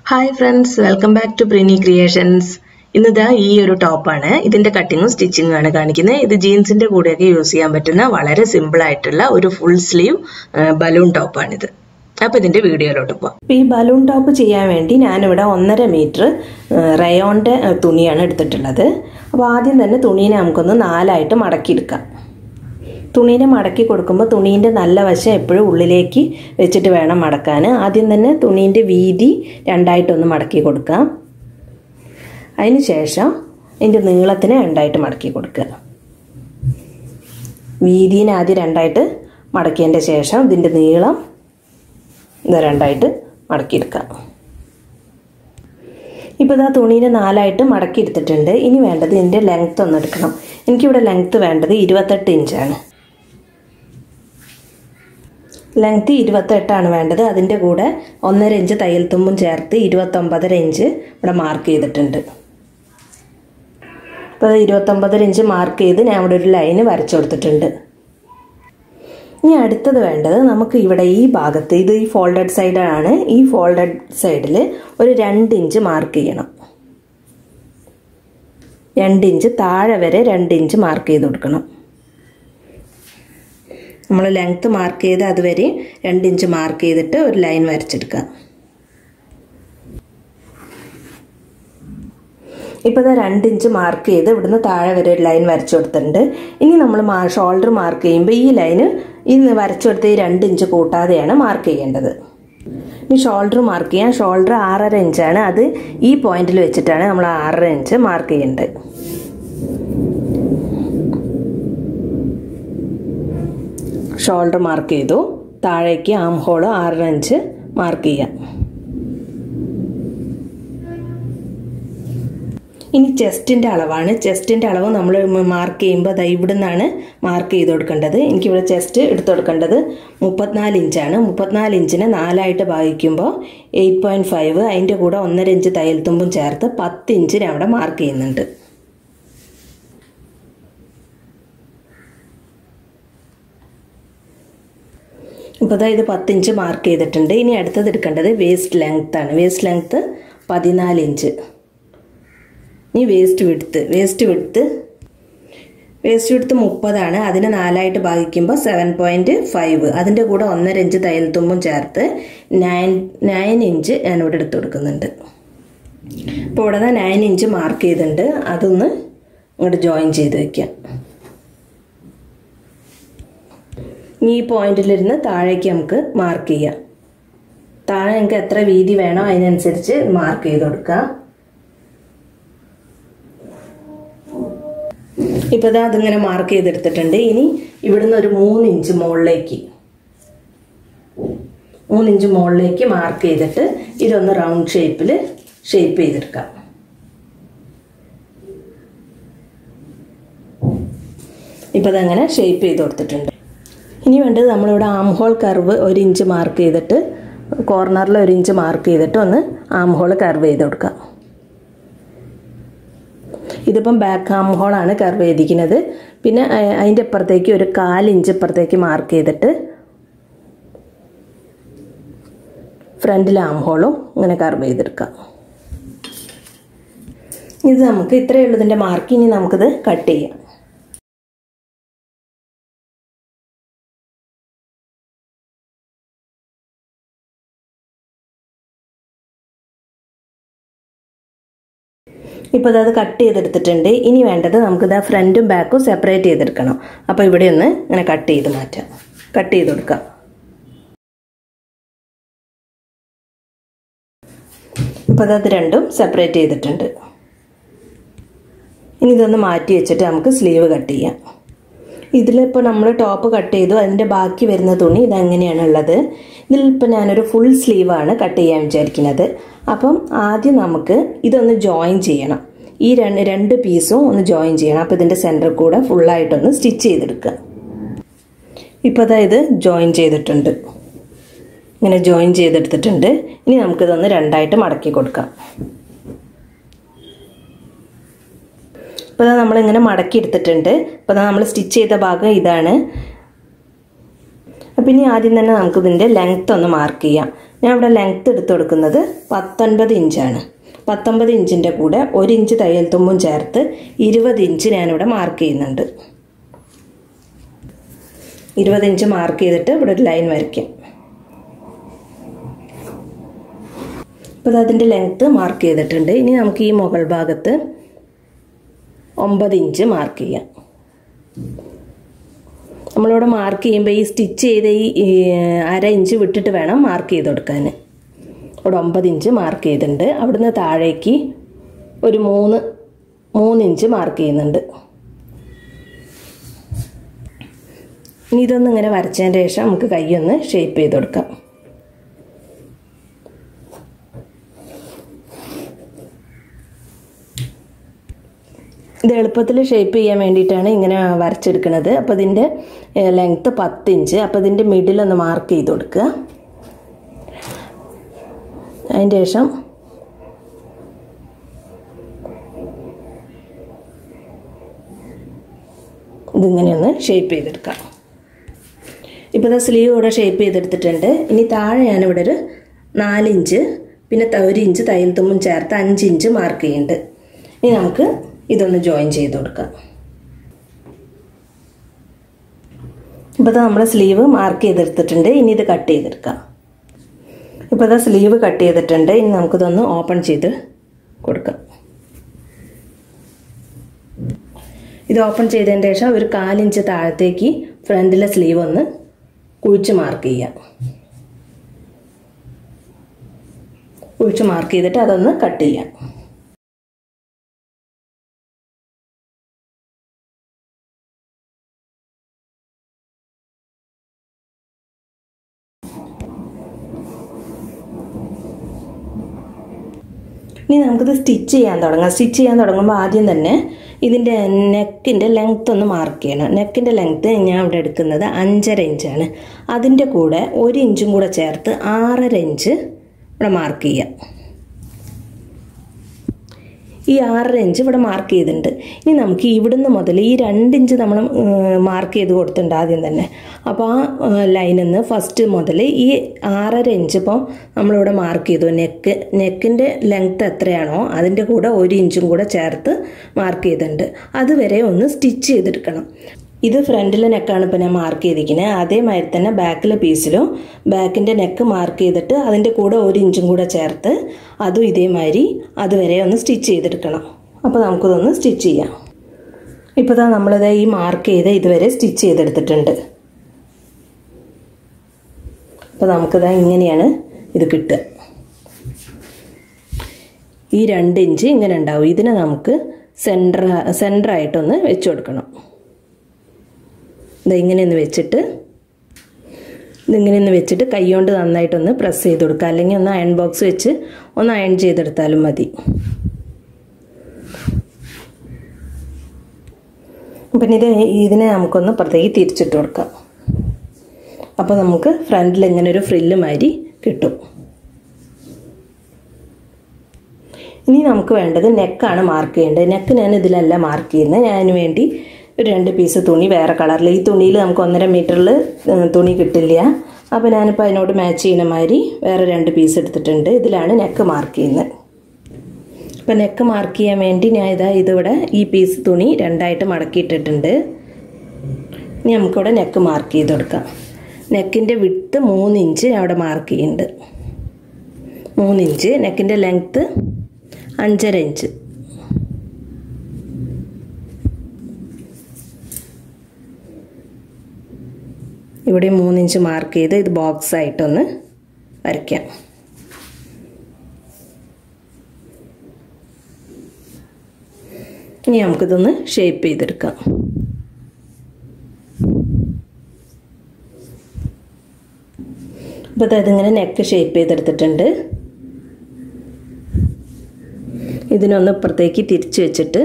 hi friends welcome back to Prini creations ഇന്നിതാ ഈ ഒരു ടോപ്പാണ് ഇതിന്റെ കട്ടിങ്ങും സ്റ്റിച്ചിങ്ങും ആണ് കാണിക്കുന്നത് ഇത് ജീൻസിന്റെ കൂടെയൊക്കെ യൂസ് ചെയ്യാൻ പറ്റുന്ന വളരെ സിമ്പിൾ ആയിട്ടുള്ള ഒരു ഫുൾ സ്ലീവ് ബലൂൺ ടോപ്പാണിത് അപ്പൊ ഇതിന്റെ വീഡിയോയിലോട്ട് പോവാം അപ്പോൾ ഈ ബലൂൺ ടോപ്പ് ചെയ്യാൻ വേണ്ടി ഞാനിവിടെ ഒന്നര മീറ്റർ റയോണിൻ്റെ തുണിയാണ് എടുത്തിട്ടുള്ളത് അപ്പോൾ ആദ്യം തന്നെ തുണീനെ നമുക്കൊന്ന് നാലായിട്ട് മടക്കിയെടുക്കാം തുണീനെ മടക്കി കൊടുക്കുമ്പോൾ തുണീൻ്റെ നല്ല വശം എപ്പോഴും ഉള്ളിലേക്ക് വെച്ചിട്ട് വേണം മടക്കാൻ ആദ്യം തന്നെ തുണീൻ്റെ വീതി രണ്ടായിട്ടൊന്ന് മടക്കി കൊടുക്കാം അതിന് ശേഷം അതിൻ്റെ നീളത്തിന് രണ്ടായിട്ട് മടക്കി കൊടുക്കുക വീതിനെ ആദ്യം രണ്ടായിട്ട് മടക്കിയതിൻ്റെ ശേഷം ഇതിൻ്റെ നീളം ഇത് രണ്ടായിട്ട് മടക്കിയെടുക്കാം ഇപ്പോൾ ഇതാ തുണീനെ നാലായിട്ട് മടക്കി എടുത്തിട്ടുണ്ട് ഇനി വേണ്ടത് ഇതിൻ്റെ ലെങ്ത്ത് ഒന്ന് എടുക്കണം എനിക്കിവിടെ ലെങ്ത്ത് വേണ്ടത് ഇരുപത്തെട്ട് ഇഞ്ചാണ് ലെങ്ത്ത് ഇരുപത്തെട്ടാണ് വേണ്ടത് അതിൻ്റെ കൂടെ ഒന്നര ഇഞ്ച് തയ്യൽ തുമ്പും ചേർത്ത് ഇരുപത്തൊമ്പതര ഇഞ്ച് ഇവിടെ മാർക്ക് ചെയ്തിട്ടുണ്ട് അപ്പോൾ ഇരുപത്തൊമ്പതര ഇഞ്ച് മാർക്ക് ചെയ്ത് ഞാൻ ഇവിടെ ഒരു ലൈന് വരച്ചു കൊടുത്തിട്ടുണ്ട് ഇനി അടുത്തത് വേണ്ടത് നമുക്ക് ഇവിടെ ഈ ഭാഗത്ത് ഇത് ഈ ഫോൾഡഡ് സൈഡാണ് ഈ ഫോൾഡഡ് സൈഡിൽ ഒരു രണ്ട് ഇഞ്ച് മാർക്ക് ചെയ്യണം രണ്ട് ഇഞ്ച് താഴെ വരെ രണ്ട് ഇഞ്ച് മാർക്ക് ചെയ്ത് കൊടുക്കണം നമ്മൾ ലെങ്ത്ത് മാർക്ക് ചെയ്ത് അതുവരെ രണ്ട് ഇഞ്ച് മാർക്ക് ചെയ്തിട്ട് ഒരു ലൈൻ വരച്ചെടുക്കുക ഇപ്പോൾ ഇതാ രണ്ട് ഇഞ്ച് മാർക്ക് ചെയ്ത് ഇവിടുന്ന് താഴെ വരെ ഒരു ലൈൻ വരച്ചു കൊടുത്തിട്ടുണ്ട് ഇനി നമ്മൾ ഷോൾഡർ മാർക്ക് ചെയ്യുമ്പോൾ ഈ ലൈന് ഇന്ന് വരച്ചു കൊടുത്ത ഈ രണ്ട് ഇഞ്ച് കൂട്ടാതെയാണ് മാർക്ക് ചെയ്യേണ്ടത് ഇനി ഷോൾഡർ മാർക്ക് ചെയ്യാൻ ഷോൾഡർ ആറര ഇഞ്ചാണ് അത് ഈ പോയിന്റിൽ വെച്ചിട്ടാണ് നമ്മൾ ആറര ഇഞ്ച് മാർക്ക് ചെയ്യേണ്ടത് ഷോൾഡർ മാർക്ക് ചെയ്തു താഴേക്ക് ആം ഹോള് ആറര ഇഞ്ച് മാർക്ക് ചെയ്യാം ഇനി ചെസ്റ്റിൻ്റെ അളവാണ് ചെസ്റ്റിൻ്റെ അളവ് നമ്മൾ മാർക്ക് ചെയ്യുമ്പോൾ അതാ ഇവിടെ നിന്നാണ് മാർക്ക് ചെയ്ത് കൊടുക്കേണ്ടത് എനിക്കിവിടെ ചെസ്റ്റ് എടുത്തു കൊടുക്കേണ്ടത് മുപ്പത്തിനാല് ഇഞ്ചാണ് മുപ്പത്തിനാല് ഇഞ്ചിനെ നാലായിട്ട് ഭാഗിക്കുമ്പോൾ എയ്റ്റ് പോയിൻറ്റ് ഫൈവ് അതിൻ്റെ കൂടെ ഒന്നര ഇഞ്ച് തയ്യൽ തുമ്പും ചേർത്ത് പത്ത് ഇഞ്ചിന് അവിടെ മാർക്ക് ചെയ്യുന്നുണ്ട് ഇപ്പോൾ അതായത് പത്ത് ഇഞ്ച് മാർക്ക് ചെയ്തിട്ടുണ്ട് ഇനി അടുത്തത് എടുക്കേണ്ടത് വേസ്റ്റ് ലെങ്ത്ത് ആണ് വേസ്റ്റ് ലെങ്ത്ത് പതിനാല് ഇഞ്ച് ഇനി വേസ്റ്റ് വിടുത്ത് വേസ്റ്റ് വിടുത്ത് വേസ്റ്റ് വിടുത്ത് മുപ്പതാണ് അതിന് നാലായിട്ട് ഭാഗിക്കുമ്പോൾ സെവൻ പോയിൻറ്റ് ഫൈവ് അതിൻ്റെ കൂടെ ഒന്നര ഇഞ്ച് തയ്യൽ തുമ്പും ചേർത്ത് നയൻ നയൻ ഇഞ്ച് ഞാനിവിടെ എടുത്ത് കൊടുക്കുന്നുണ്ട് ഇപ്പോൾ ഇവിടെ നയൻ ഇഞ്ച് മാർക്ക് ചെയ്തിട്ടുണ്ട് അതൊന്ന് ഇങ്ങോട്ട് ജോയിൻ ചെയ്ത് വയ്ക്കാം ഈ പോയിന്റിലിരുന്ന് താഴേക്ക് നമുക്ക് മാർക്ക് ചെയ്യാം താഴെ നമുക്ക് എത്ര വീതി വേണോ അതിനനുസരിച്ച് മാർക്ക് ചെയ്ത് കൊടുക്കാം ഇപ്പോൾ ഇതാ അതിങ്ങനെ മാർക്ക് ചെയ്തെടുത്തിട്ടുണ്ട് ഇനി ഇവിടുന്ന് ഒരു മൂന്ന് ഇഞ്ച് മുകളിലേക്ക് മൂന്ന് ഇഞ്ച് മുകളിലേക്ക് മാർക്ക് ചെയ്തിട്ട് ഇതൊന്ന് റൗണ്ട് ഷേപ്പിൽ ഷേപ്പ് ചെയ്തെടുക്കാം ഇപ്പോൾ അതങ്ങനെ ഷേപ്പ് ചെയ്ത് കൊടുത്തിട്ടുണ്ട് ഇനി വേണ്ടത് നമ്മളിവിടെ ആം ഹോൾ കർവ് ഒരു ഇഞ്ച് മാർക്ക് ചെയ്തിട്ട് കോർണറിൽ ഒരു ഇഞ്ച് മാർക്ക് ചെയ്തിട്ട് ഒന്ന് ആം ഹോൾ കർവ് ചെയ്ത് കൊടുക്കാം ഇതിപ്പം ബാക്ക് ആം ഹോളാണ് കർവ് ചെയ്തിരിക്കുന്നത് പിന്നെ അതിൻ്റെ അപ്പുറത്തേക്ക് ഒരു കാലിഞ്ച് ഇപ്പുറത്തേക്ക് മാർക്ക് ചെയ്തിട്ട് ഫ്രണ്ടിൽ ആം ഹോളും ഇങ്ങനെ കർവ് ചെയ്തെടുക്കാം ഇത് നമുക്ക് ഇത്രയേ ഉള്ളൂ ഇതിൻ്റെ മാർക്ക് ഇനി നമുക്കിത് കട്ട് ചെയ്യാം ഇപ്പോൾ അത് കട്ട് ചെയ്തെടുത്തിട്ടുണ്ട് ഇനി വേണ്ടത് നമുക്കിത് ഫ്രണ്ടും ബാക്കും സെപ്പറേറ്റ് ചെയ്തെടുക്കണം അപ്പോൾ ഇവിടെ ഒന്ന് ഇങ്ങനെ കട്ട് ചെയ്ത് മാറ്റാം കട്ട് ചെയ്ത് കൊടുക്കാം ഇപ്പോൾ അത് രണ്ടും സെപ്പറേറ്റ് ചെയ്തിട്ടുണ്ട് ഇനി ഇതൊന്ന് മാറ്റി വെച്ചിട്ട് നമുക്ക് സ്ലീവ് കട്ട് ചെയ്യാം ഇതിലിപ്പോൾ നമ്മൾ ടോപ്പ് കട്ട് ചെയ്തു അതിൻ്റെ ബാക്കി വരുന്ന തുണി ഇതെങ്ങനെയാണ് ഉള്ളത് ഇതിലിപ്പോൾ ഞാനൊരു ഫുൾ സ്ലീവാണ് കട്ട് ചെയ്യാൻ വിചാരിക്കുന്നത് അപ്പം ആദ്യം നമുക്ക് ഇതൊന്ന് ജോയിൻ ചെയ്യണം ഈ രണ്ട് രണ്ട് പീസും ഒന്ന് ജോയിൻ ചെയ്യണം അപ്പോൾ ഇതിൻ്റെ സെൻറ്ററിൽ കൂടെ ഫുള്ളായിട്ടൊന്ന് സ്റ്റിച്ച് ചെയ്തെടുക്കുക ഇപ്പോൾ അതായത് ജോയിൻ ചെയ്തിട്ടുണ്ട് ഇങ്ങനെ ജോയിൻ ചെയ്തെടുത്തിട്ടുണ്ട് ഇനി നമുക്കിതൊന്ന് രണ്ടായിട്ട് മടക്കി കൊടുക്കാം ഇപ്പോൾ നമ്മളിങ്ങനെ മടക്കി എടുത്തിട്ടുണ്ട് ഇപ്പോൾ നമ്മൾ സ്റ്റിച്ച് ചെയ്ത ഭാഗം ഇതാണ് അപ്പോൾ ഇനി ആദ്യം തന്നെ നമുക്ക് ഇതിൻ്റെ ലെങ്ത്ത് ഒന്ന് മാർക്ക് ചെയ്യാം ഞാൻ ഇവിടെ ലെങ്ത്ത് എടുത്ത് കൊടുക്കുന്നത് പത്തൊൻപത് ഇഞ്ചാണ് പത്തൊമ്പത് ഇഞ്ചിൻ്റെ കൂടെ ഒരു ഇഞ്ച് തയ്യൽ തുമ്പും ചേർത്ത് ഇരുപത് ഇഞ്ച് ഞാനിവിടെ മാർക്ക് ചെയ്യുന്നുണ്ട് ഇരുപത് ഇഞ്ച് മാർക്ക് ചെയ്തിട്ട് ഇവിടെ ഒരു ലൈൻ വരയ്ക്കാം അപ്പോൾ ഇത് അതിൻ്റെ ലെങ്ത്ത് മാർക്ക് ചെയ്തിട്ടുണ്ട് ഇനി നമുക്ക് ഈ മുകൾ ഭാഗത്ത് ഒമ്പത് ഇഞ്ച് മാർക്ക് ചെയ്യാം നമ്മളിവിടെ മാർക്ക് ചെയ്യുമ്പോൾ ഈ സ്റ്റിച്ച് ചെയ്ത ഈ അര ഇഞ്ച് വിട്ടിട്ട് വേണം മാർക്ക് ചെയ്ത് കൊടുക്കാൻ ഇവിടെ ഒമ്പത് ഇഞ്ച് മാർക്ക് ചെയ്തിട്ടുണ്ട് അവിടുന്ന് താഴേക്ക് ഒരു മൂന്ന് മൂന്ന് ഇഞ്ച് മാർക്ക് ചെയ്യുന്നുണ്ട് ഇനി ഇതൊന്ന് ഇങ്ങനെ വരച്ചതിന് ശേഷം നമുക്ക് കൈയൊന്ന് ഷേപ്പ് ചെയ്ത് കൊടുക്കാം ഇത് എളുപ്പത്തിൽ ഷേപ്പ് ചെയ്യാൻ വേണ്ടിയിട്ടാണ് ഇങ്ങനെ വരച്ചെടുക്കുന്നത് അപ്പോൾ ഇതിൻ്റെ ലെങ്ത്ത് പത്ത് ഇഞ്ച് അപ്പോൾ ഇതിൻ്റെ മിഡിലൊന്ന് മാർക്ക് ചെയ്ത് കൊടുക്കുക അതിൻ്റെ ശേഷം ഇതിങ്ങനെ ഒന്ന് ഷേപ്പ് ചെയ്തെടുക്കാം ഇപ്പോൾ ഇത് സ്ലീവ് ഇവിടെ ഷേപ്പ് ചെയ്തെടുത്തിട്ടുണ്ട് ഇനി താഴെ ഞാനിവിടെ ഒരു നാലിഞ്ച് പിന്നെ ഒരു ഇഞ്ച് തയ്യൽ തുമ്പും ചേർത്ത് അഞ്ച് ഇഞ്ച് മാർക്ക് ചെയ്യുന്നുണ്ട് ഇനി നമുക്ക് ഇതൊന്ന് ജോയിൻ ചെയ്ത് കൊടുക്കാം ഇപ്പോൾ ഇത് നമ്മൾ സ്ലീവ് മാർക്ക് ചെയ്തെടുത്തിട്ടുണ്ട് ഇനി ഇത് കട്ട് ചെയ്തെടുക്കാം ഇപ്പോൾ ഇത് സ്ലീവ് കട്ട് ചെയ്തിട്ടുണ്ട് ഇനി നമുക്കിതൊന്ന് ഓപ്പൺ ചെയ്ത് കൊടുക്കാം ഇത് ഓപ്പൺ ചെയ്തതിന് ശേഷം ഒരു കാലിഞ്ച് താഴത്തേക്ക് ഫ്രണ്ടിലെ സ്ലീവ് ഒന്ന് കുഴിച്ച് മാർക്ക് ചെയ്യാം കുഴിച്ച് മാർക്ക് ചെയ്തിട്ട് അതൊന്ന് കട്ട് ചെയ്യാം ഇനി നമുക്കിത് സ്റ്റിച്ച് ചെയ്യാൻ തുടങ്ങാം സ്റ്റിച്ച് ചെയ്യാൻ തുടങ്ങുമ്പോൾ ആദ്യം തന്നെ ഇതിൻ്റെ നെക്കിൻ്റെ ലെങ്ത്ത് ഒന്ന് മാർക്ക് ചെയ്യണം നെക്കിൻ്റെ ലെങ്ത്ത് ഞാൻ ഇവിടെ എടുക്കുന്നത് അഞ്ചര ഇഞ്ചാണ് അതിൻ്റെ കൂടെ ഒരു ഇഞ്ചും കൂടെ ചേർത്ത് ആറര ഇഞ്ച് ഇവിടെ മാർക്ക് ചെയ്യാം ഈ ആറര ഇഞ്ച് ഇവിടെ മാർക്ക് ചെയ്തിട്ടുണ്ട് ഇനി നമുക്ക് ഇവിടുന്ന് മുതൽ ഈ രണ്ട് ഇഞ്ച് നമ്മൾ മാർക്ക് ചെയ്ത് കൊടുത്തിട്ടുണ്ട് ആദ്യം തന്നെ അപ്പോൾ ആ ലൈനിൽ നിന്ന് ഫസ്റ്റ് മുതൽ ഈ ആറര ഇഞ്ച് ഇപ്പോൾ നമ്മളിവിടെ മാർക്ക് ചെയ്തു നെക്ക് നെക്കിൻ്റെ ലെങ്ത്ത് എത്രയാണോ അതിൻ്റെ കൂടെ ഒരു ഇഞ്ചും കൂടെ ചേർത്ത് മാർക്ക് ചെയ്തിട്ടുണ്ട് അതുവരെ ഒന്ന് സ്റ്റിച്ച് ചെയ്തെടുക്കണം ഇത് ഫ്രണ്ടിലെ നെക്കാണ് ഇപ്പോൾ ഞാൻ മാർക്ക് ചെയ്തിരിക്കുന്നത് അതേമാതിരി തന്നെ ബാക്കിലെ പീസിലും ബാക്കിൻ്റെ നെക്ക് മാർക്ക് ചെയ്തിട്ട് അതിൻ്റെ കൂടെ ഒരു ഇഞ്ചും കൂടെ ചേർത്ത് അതും ഇതേമാതിരി അതുവരെ ഒന്ന് സ്റ്റിച്ച് ചെയ്തെടുക്കണം അപ്പോൾ നമുക്കിതൊന്ന് സ്റ്റിച്ച് ചെയ്യാം ഇപ്പോൾ ഇതാ നമ്മളിത് ഈ മാർക്ക് ചെയ്ത് ഇതുവരെ സ്റ്റിച്ച് ചെയ്തെടുത്തിട്ടുണ്ട് അപ്പോൾ നമുക്കിതാ ഇങ്ങനെയാണ് ഇത് കിട്ടുക ഈ രണ്ട് ഇഞ്ച് ഇങ്ങനെ ഉണ്ടാവും ഇതിനെ നമുക്ക് സെൻറ്റർ സെൻറ്ററായിട്ടൊന്ന് വെച്ച് കൊടുക്കണം ഇങ്ങനെ ഒന്ന് വെച്ചിട്ട് ഇതിങ്ങനെ ഒന്ന് വെച്ചിട്ട് കൈകൊണ്ട് നന്നായിട്ടൊന്ന് പ്രസ് ചെയ്ത് കൊടുക്കുക അല്ലെങ്കിൽ ഒന്ന് അയൺ ബോക്സ് വെച്ച് ഒന്ന് അയൺ ചെയ്തെടുത്താലും മതി പിന്നെ ഇത് ഇതിനെ നമുക്കൊന്ന് പുറത്തേക്ക് തിരിച്ചിട്ട് കൊടുക്കാം അപ്പോൾ നമുക്ക് ഫ്രണ്ടിൽ ഇങ്ങനെ ഒരു ഫ്രില്ല് മാതിരി കിട്ടും ഇനി നമുക്ക് വേണ്ടത് നെക്കാണ് മാർക്ക് ചെയ്യേണ്ടത് നെക്ക് ഞാൻ ഇതിലല്ല മാർക്ക് ചെയ്യുന്നത് ഞാൻ വേണ്ടി ഒരു രണ്ട് പീസ് തുണി വേറെ കളറിൽ ഈ തുണിയിൽ നമുക്ക് ഒന്നര മീറ്ററിൽ തുണി കിട്ടില്ല അപ്പോൾ ഞാനിപ്പോൾ അതിനോട് മാച്ച് ചെയ്യുന്ന മാതിരി വേറെ രണ്ട് പീസ് എടുത്തിട്ടുണ്ട് ഇതിലാണ് നെക്ക് മാർക്ക് ചെയ്യുന്നത് അപ്പോൾ നെക്ക് മാർക്ക് ചെയ്യാൻ വേണ്ടി ഞാൻ ഇതാ ഇതിവിടെ ഈ പീസ് തുണി രണ്ടായിട്ട് മടക്കിയിട്ടിട്ടുണ്ട് ഇനി നമുക്കിവിടെ നെക്ക് മാർക്ക് ചെയ്ത് കൊടുക്കാം നെക്കിൻ്റെ വിട്ട് മൂന്ന് ഇഞ്ച് ഞാൻ അവിടെ മാർക്ക് ചെയ്യുന്നുണ്ട് മൂന്ന് ഇഞ്ച് നെക്കിൻ്റെ ലെങ്ത്ത് അഞ്ചര ഇഞ്ച് ഇവിടെ മൂന്നിഞ്ച് മാർക്ക് ചെയ്ത് ഇത് ബോക്സ് ആയിട്ടൊന്ന് വരയ്ക്കാം ഇനി നമുക്കിതൊന്ന് ഷേപ്പ് ചെയ്തെടുക്കാം അപ്പോൾ അതിങ്ങനെ നെക്ക് ഷേപ്പ് ചെയ്തെടുത്തിട്ടുണ്ട് ഇതിനൊന്ന് ഇപ്പുറത്തേക്ക് തിരിച്ചു വെച്ചിട്ട്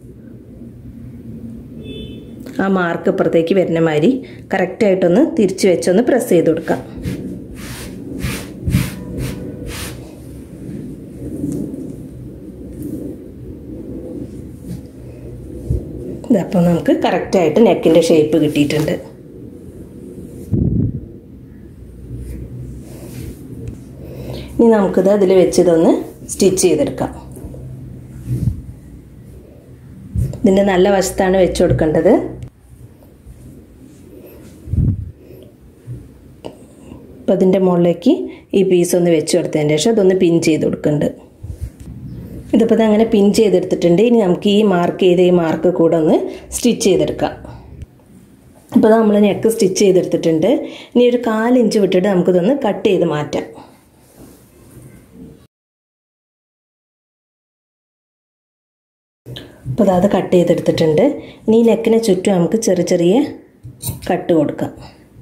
ആ മാർക്ക് ഇപ്പുറത്തേക്ക് വരുന്ന മാതിരി കറക്റ്റായിട്ടൊന്ന് തിരിച്ചു വെച്ചൊന്ന് പ്രസ് ചെയ്ത് കൊടുക്കാം ഇതപ്പോൾ നമുക്ക് കറക്റ്റായിട്ട് നെക്കിൻ്റെ ഷേപ്പ് കിട്ടിയിട്ടുണ്ട് ഇനി നമുക്കിത് അതിൽ വെച്ചിതൊന്ന് സ്റ്റിച്ച് ചെയ്തെടുക്കാം ഇതിൻ്റെ നല്ല വശത്താണ് വെച്ച് കൊടുക്കേണ്ടത് അപ്പോൾ അതിൻ്റെ മുകളിലേക്ക് ഈ പീസ് ഒന്ന് വെച്ച് കൊടുത്തതിന് ശേഷം അതൊന്ന് പിൻ ചെയ്ത് കൊടുക്കുന്നുണ്ട് ഇതിപ്പോൾ അങ്ങനെ പിൻ ചെയ്തെടുത്തിട്ടുണ്ട് ഇനി നമുക്ക് ഈ മാർക്ക് ചെയ്ത ഈ മാർക്ക് കൂടെ ഒന്ന് സ്റ്റിച്ച് ചെയ്തെടുക്കാം ഇപ്പോൾ നമ്മൾ നെക്ക് സ്റ്റിച്ച് ചെയ്തെടുത്തിട്ടുണ്ട് ഇനി ഒരു കാലിഞ്ച് വിട്ടിട്ട് നമുക്കിതൊന്ന് കട്ട് ചെയ്ത് മാറ്റാം അപ്പോൾ അത് കട്ട് ചെയ്തെടുത്തിട്ടുണ്ട് ഇനി ഈ നെക്കിനെ ചുറ്റും നമുക്ക് ചെറിയ ചെറിയ കട്ട് കൊടുക്കാം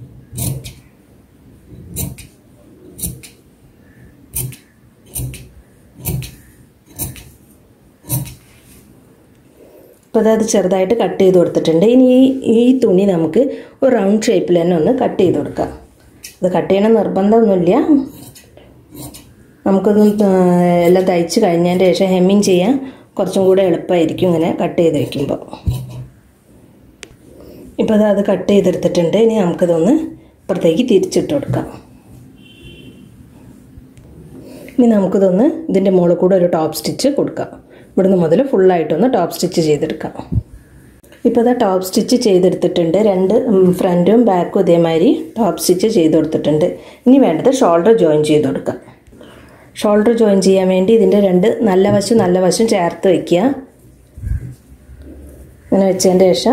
അപ്പോൾ അത് ചെറുതായിട്ട് കട്ട് ചെയ്ത് കൊടുത്തിട്ടുണ്ട് ഇനി ഈ ഈ തുണി നമുക്ക് ഒരു റൗണ്ട് ഷേപ്പിൽ തന്നെ ഒന്ന് കട്ട് ചെയ്ത് കൊടുക്കാം അത് കട്ട് ചെയ്യണം നിർബന്ധമൊന്നുമില്ല നമുക്കത് എല്ലാം തയ്ച്ച് കഴിഞ്ഞതിൻ്റെ ശേഷം ഹെമ്മിങ് ചെയ്യാൻ കുറച്ചും കൂടെ എളുപ്പമായിരിക്കും ഇങ്ങനെ കട്ട് ചെയ്ത് വയ്ക്കുമ്പോൾ ഇപ്പോൾ അത് അത് കട്ട് ചെയ്തെടുത്തിട്ടുണ്ട് ഇനി നമുക്കതൊന്ന് ഇപ്പുറത്തേക്ക് തിരിച്ചിട്ട് കൊടുക്കാം ഇനി നമുക്കിതൊന്ന് ഇതിൻ്റെ മുകളിൽ കൂടെ ഒരു ടോപ്പ് സ്റ്റിച്ച് കൊടുക്കാം ഇവിടുന്ന് മുതൽ ഫുള്ളായിട്ടൊന്ന് ടോപ്പ് സ്റ്റിച്ച് ചെയ്തെടുക്കാം ഇപ്പോൾ ഇതാ ടോപ്പ് സ്റ്റിച്ച് ചെയ്തെടുത്തിട്ടുണ്ട് രണ്ട് ഫ്രണ്ടും ബാക്കും ഇതേമാതിരി ടോപ്പ് സ്റ്റിച്ച് ചെയ്ത് കൊടുത്തിട്ടുണ്ട് ഇനി വേണ്ടത് ഷോൾഡർ ജോയിൻ ചെയ്ത് കൊടുക്കാം ഷോൾഡർ ജോയിൻ ചെയ്യാൻ വേണ്ടി ഇതിൻ്റെ രണ്ട് നല്ല വശം നല്ല വശം ചേർത്ത് വയ്ക്കുക അങ്ങനെ വെച്ചതിൻ്റെ ശേഷം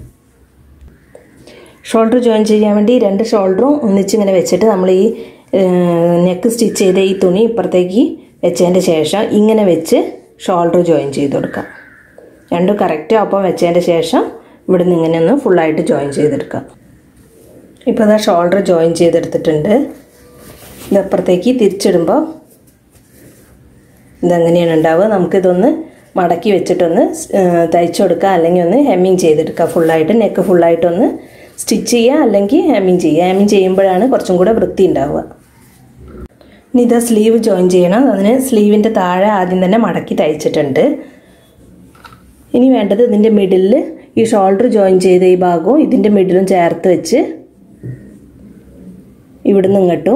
ഷോൾഡർ ജോയിൻ ചെയ്യാൻ വേണ്ടി രണ്ട് ഷോൾഡറും ഒന്നിച്ചിങ്ങനെ വെച്ചിട്ട് നമ്മൾ ഈ നെക്ക് സ്റ്റിച്ച് ചെയ്ത ഈ തുണി ഇപ്പുറത്തേക്ക് വെച്ചതിൻ്റെ ശേഷം ഇങ്ങനെ വെച്ച് ഷോൾഡർ ജോയിൻ ചെയ്ത് കൊടുക്കാം രണ്ടും കറക്റ്റ് ഒപ്പം വെച്ചതിൻ്റെ ശേഷം ഇവിടെ നിന്ന് ഇങ്ങനെ ഒന്ന് ഫുള്ളായിട്ട് ജോയിൻ ചെയ്തെടുക്കാം ഇപ്പോൾ അതാ ഷോൾഡർ ജോയിൻ ചെയ്തെടുത്തിട്ടുണ്ട് ഇതപ്പുറത്തേക്ക് തിരിച്ചിടുമ്പോൾ ഇതെങ്ങനെയാണ് ഉണ്ടാവുക നമുക്കിതൊന്ന് മടക്കി വെച്ചിട്ടൊന്ന് തയ്ച്ചു കൊടുക്കുക അല്ലെങ്കിൽ ഒന്ന് ഹെമ്മിങ് ചെയ്തെടുക്കുക ഫുള്ളായിട്ട് നെക്ക് ഫുള്ളായിട്ടൊന്ന് സ്റ്റിച്ച് ചെയ്യുക അല്ലെങ്കിൽ ഹെമ്മിങ് ചെയ്യുക ഹെമ്മിങ് ചെയ്യുമ്പോഴാണ് കുറച്ചും കൂടെ വൃത്തി ഉണ്ടാവുക ഇനി ഇത് സ്ലീവ് ജോയിൻ ചെയ്യണം അതിന് സ്ലീവിൻ്റെ താഴെ ആദ്യം തന്നെ മടക്കി തയ്ച്ചിട്ടുണ്ട് ഇനി വേണ്ടത് ഇതിൻ്റെ മിഡിലിൽ ഈ ഷോൾഡർ ജോയിൻ ചെയ്ത ഈ ഭാഗവും ഇതിൻ്റെ മിഡിലും ചേർത്ത് വെച്ച് ഇവിടുന്ന് ഇങ്ങോട്ടും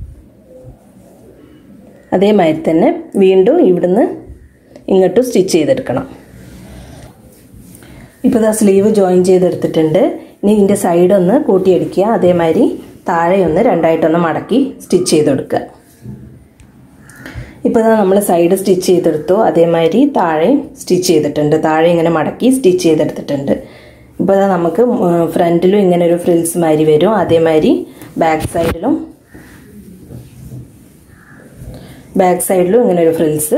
അതേമാതിരി തന്നെ വീണ്ടും ഇവിടുന്ന് ഇങ്ങോട്ടും സ്റ്റിച്ച് ചെയ്തെടുക്കണം ഇപ്പോൾ ഇതാ സ്ലീവ് ജോയിൻ ചെയ്തെടുത്തിട്ടുണ്ട് ഇനി ഇതിൻ്റെ സൈഡൊന്ന് കൂട്ടിയടിക്കുക അതേമാതിരി താഴെ ഒന്ന് രണ്ടായിട്ടൊന്ന് മടക്കി സ്റ്റിച്ച് ചെയ്ത് കൊടുക്കുക ഇപ്പോൾ ഇതാ നമ്മൾ സൈഡ് സ്റ്റിച്ച് ചെയ്തെടുത്തു അതേമാതിരി താഴെ സ്റ്റിച്ച് ചെയ്തിട്ടുണ്ട് താഴെ ഇങ്ങനെ മടക്കി സ്റ്റിച്ച് ചെയ്തെടുത്തിട്ടുണ്ട് ഇപ്പോൾ ഇതാ നമുക്ക് ഫ്രണ്ടിലും ഇങ്ങനെ ഒരു ഫ്രിൽസ് മാതിരി വരും അതേമാതിരി ബാക്ക് സൈഡിലും ബാക്ക് സൈഡിലും ഇങ്ങനെ ഒരു ഫ്രിൽസ്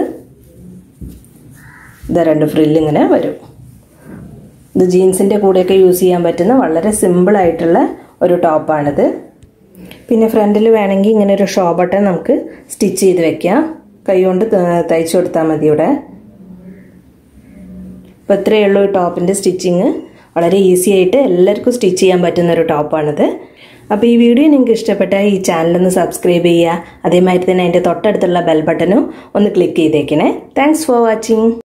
ഇത് രണ്ട് ഫ്രില്ല് ഇങ്ങനെ വരും ഇത് ജീൻസിൻ്റെ കൂടെയൊക്കെ യൂസ് ചെയ്യാൻ പറ്റുന്ന വളരെ സിമ്പിളായിട്ടുള്ള ഒരു ടോപ്പാണിത് പിന്നെ ഫ്രണ്ടിൽ വേണമെങ്കിൽ ഇങ്ങനെ ഒരു ഷോ ബട്ടൺ നമുക്ക് സ്റ്റിച്ച് ചെയ്ത് വെക്കാം കൈ കൊണ്ട് തയ്ച്ചു കൊടുത്താൽ മതി ഇവിടെ അപ്പോൾ ഇത്രയേ ഉള്ളൂ ഈ ടോപ്പിൻ്റെ സ്റ്റിച്ചിങ് വളരെ ഈസി ആയിട്ട് എല്ലാവർക്കും സ്റ്റിച്ച് ചെയ്യാൻ പറ്റുന്ന ഒരു ടോപ്പാണിത് അപ്പോൾ ഈ വീഡിയോ നിങ്ങൾക്ക് ഇഷ്ടപ്പെട്ടാൽ ഈ ചാനലൊന്ന് സബ്സ്ക്രൈബ് ചെയ്യുക അതേമാതിരി തന്നെ അതിൻ്റെ തൊട്ടടുത്തുള്ള ബെൽ ബട്ടനും ഒന്ന് ക്ലിക്ക് ചെയ്തേക്കണേ താങ്ക്സ് ഫോർ വാച്ചിങ്